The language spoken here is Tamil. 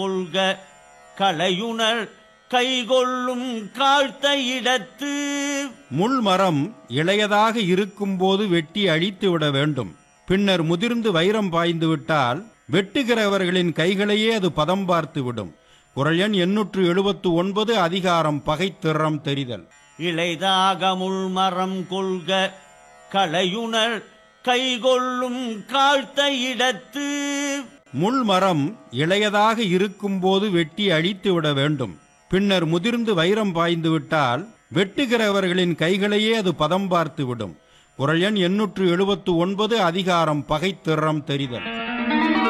கொள்க கலையுணர் கைகொள்ளும் காழ்த்த இடத்து முள்மரம் இளையதாக இருக்கும்போது வெட்டி அழித்து விட வேண்டும் பின்னர் முதிர்ந்து வைரம் பாய்ந்து விட்டால் வெட்டுகிறவர்களின் கைகளையே அது பதம் பார்த்து விடும் குரல் எண் எண்ணூற்று எழுபத்து ஒன்பது அதிகாரம் பகைத்திறம் தெரிதல் இளைதாக முள்மரம் கொள்க கலையுணர் கைகொள்ளும் காழ்த்த இடத்து முள்மரம் இளையதாக இருக்கும்போது வெட்டி அழித்து விட வேண்டும் பின்னர் முதிர்ந்து வைரம் பாய்ந்து விட்டால் வெட்டுகிறவர்களின் கைகளையே அது பதம் பார்த்து விடும் குரல் எண் எண்ணூற்று எழுபத்து ஒன்பது அதிகாரம் பகைத்திறம் தெரிதல்